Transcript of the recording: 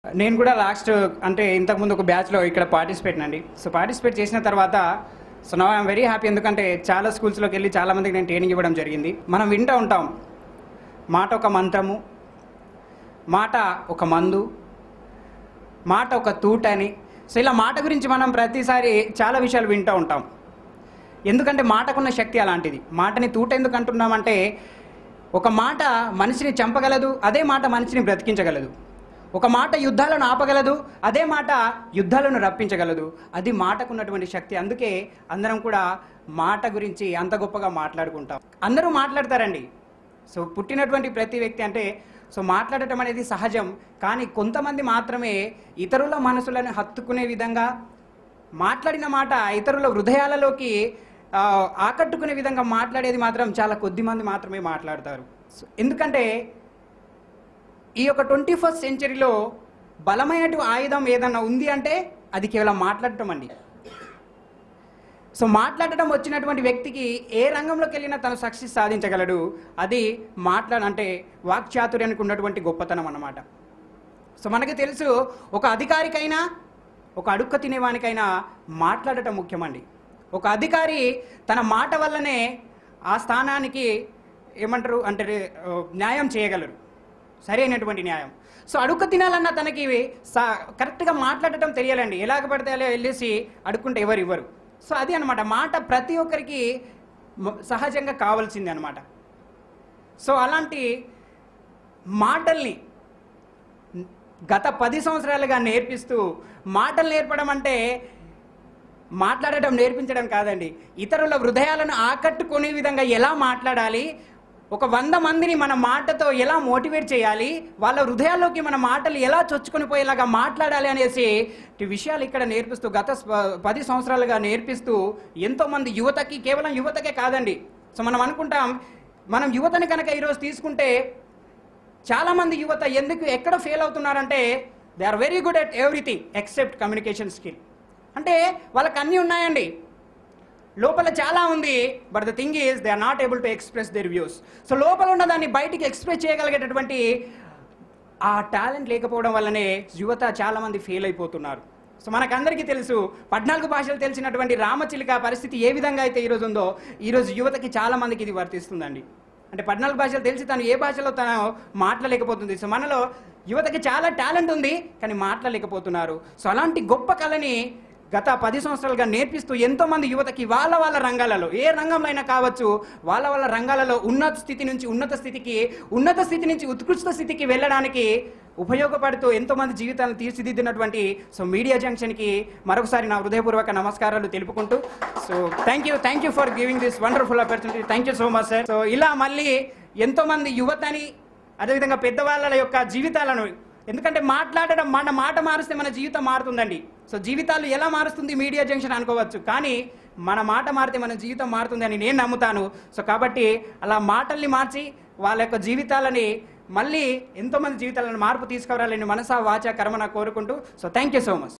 నేను కూడా లాస్ట్ అంటే ఇంతకుముందు ఒక బ్యాచ్లో ఇక్కడ పార్టిసిపేట్ అండి సో పార్టిసిపేట్ చేసిన తర్వాత సో నా ఐఎమ్ వెరీ హ్యాపీ ఎందుకంటే చాలా స్కూల్స్లోకి వెళ్ళి చాలా మందికి నేను ట్రైనింగ్ ఇవ్వడం జరిగింది మనం వింటూ ఉంటాం మాట ఒక మంత్రము మాట ఒక మందు మాట ఒక తూట అని సో ఇలా మాట గురించి మనం ప్రతిసారి చాలా విషయాలు వింటూ ఉంటాం ఎందుకంటే మాటకున్న శక్తి అలాంటిది మాటని తూట ఎందుకు అంటున్నామంటే ఒక మాట మనిషిని చంపగలదు అదే మాట మనిషిని బ్రతికించగలదు ఒక మాట యుద్ధాలను ఆపగలదు అదే మాట యుద్ధాలను రప్పించగలదు అది మాటకున్నటువంటి శక్తి అందుకే అందరం కూడా మాట గురించి అంత గొప్పగా మాట్లాడుకుంటాం అందరూ మాట్లాడతారండి సో పుట్టినటువంటి ప్రతి వ్యక్తి అంటే సో మాట్లాడటం అనేది సహజం కానీ కొంతమంది మాత్రమే ఇతరుల మనసులను హత్తుకునే విధంగా మాట్లాడిన మాట ఇతరుల హృదయాలలోకి ఆ, ఆకట్టుకునే విధంగా మాట్లాడేది మాత్రం చాలా కొద్ది మంది మాత్రమే మాట్లాడతారు సో ఎందుకంటే ఈ యొక్క ట్వంటీ ఫస్ట్ సెంచరీలో బలమైన ఆయుధం ఏదన్నా ఉంది అంటే అది కేవలం మాట్లాడటం అండి సో మాట్లాడటం వచ్చినటువంటి వ్యక్తికి ఏ రంగంలోకి వెళ్ళినా తను సక్సెస్ సాధించగలడు అది మాట్లాడ అంటే వాక్చాతుర్యానికి ఉన్నటువంటి గొప్పతనం అన్నమాట సో మనకి తెలుసు ఒక అధికారికైనా ఒక అడుక్క తినేవానికైనా మాట్లాడటం ముఖ్యమండి ఒక అధికారి తన మాట వల్లనే ఆ స్థానానికి ఏమంటారు అంటే ఆ, న్యాయం చేయగలరు సరైనటువంటి న్యాయం సో అడుక్క తినాలన్న తనకి సా- కరెక్ట్గా మాట్లాడటం తెలియాలండి ఎలాగ పడితే అలా వెళ్ళేసి అడుక్కుంటే ఎవరు ఇవ్వరు సో అది అన్నమాట మాట ప్రతి ఒక్కరికి మ- సహజంగా కావాల్సింది అనమాట సో అలాంటి మాటల్ని గత పది సంవత్సరాలుగా నేర్పిస్తూ మాటలు నేర్పడం అంటే మాట్లాడటం నేర్పించడం కాదండి ఇతరుల హృదయాలను ఆకట్టుకునే విధంగా ఎలా మాట్లాడాలి ఒక వంద మందిని మన మాటతో ఎలా మోటివేట్ చేయాలి వాళ్ళ హృదయాల్లోకి మన మాటలు ఎలా చొచ్చుకొని పోయేలాగా మాట్లాడాలి అనేసి ఈ విషయాలు ఇక్కడ నేర్పిస్తూ గత స్వ- పది సంవత్సరాలుగా నేర్పిస్తూ ఎంతోమంది యువతకి కేవలం యువతకే కాదండి సో మనం అనుకుంటాం మనం యువతని కనుక ఈరోజు తీసుకుంటే చాలా మంది యువత ఎందుకు ఎక్కడ ఫెయిల్ అవుతున్నారంటే they are very good at everything except communication skill అంటే వాళ్ళకి అన్నీ ఉన్నాయండి లోపల చాలా ఉంది but the thing is they are not able to express their views so లోపల ఉన్న దాన్ని బయటికి ఎక్స్ప్రెస్ చేయగలిగేటటువంటి ఆ టాలెంట్ లేకపోవడం వల్లనే యువత చాలా మంది ఫెయిల్ అయిపోతున్నారు సో మనకందరికీ తెలుసు పద్నాలుగు భాషలు తెలిసినటువంటి రామచిలుక పరిస్థితి ఏ విధంగా అయితే ఈరోజు ఉందో ఈరోజు యువతకి చాలా మందికి ఇది వర్తిస్తుందండి అంటే పద్నాలుగు భాషలు తెలిసి తను ఏ భాషలో తను మాట్లాడలేకపోతుంది సో మనలో యువతకి చాలా టాలెంట్ ఉంది కానీ మాట్లాడలేకపోతున్నారు సో అలాంటి గొప్ప కళని గత పది సంవత్సరాలుగా నేర్పిస్తూ ఎంతో మంది యువతకి వాళ్ళ వాళ్ళ రంగాలలో ఏ రంగంలో అయినా కావచ్చు వాళ్ళ వాళ్ళ రంగాలలో ఉన్నత స్థితి నుంచి ఉన్నత స్థితికి ఉన్నత స్థితి నుంచి ఉత్కృష్ట స్థితికి వెళ్ళడానికి ఉపయోగపడుతూ ఎంతో మంది జీవితాలను తీర్చిదిద్దినటువంటి సో మీడియా జంక్షన్కి మరొకసారి నా హృదయపూర్వక నమస్కారాలు తెలుపుకుంటూ so thank you thank you for giving this wonderful opportunity thank you so much sir so ఇలా మళ్ళీ ఎంతో మంది యువతని అదేవిధంగా పెద్దవాళ్ళ యొక్క జీవితాలను ఎందుకంటే మాట్లాడడం మన మాట మారుస్తే మన జీవితం మారుతుందండి సో జీవితాలు ఎలా మారుస్తుంది మీడియా జంక్షన్ అనుకోవచ్చు కానీ మన మాట మారితే మన జీవితం మారుతుంది అని నేను నమ్ముతాను సో కాబట్టి అలా మాటల్ని మార్చి వాళ్ళ యొక్క జీవితాలని మళ్ళీ ఎంతో మంది జీవితాలను మార్పు తీసుకురావాలని మనసా వాచా కర్మన కోరుకుంటూ so thank you so much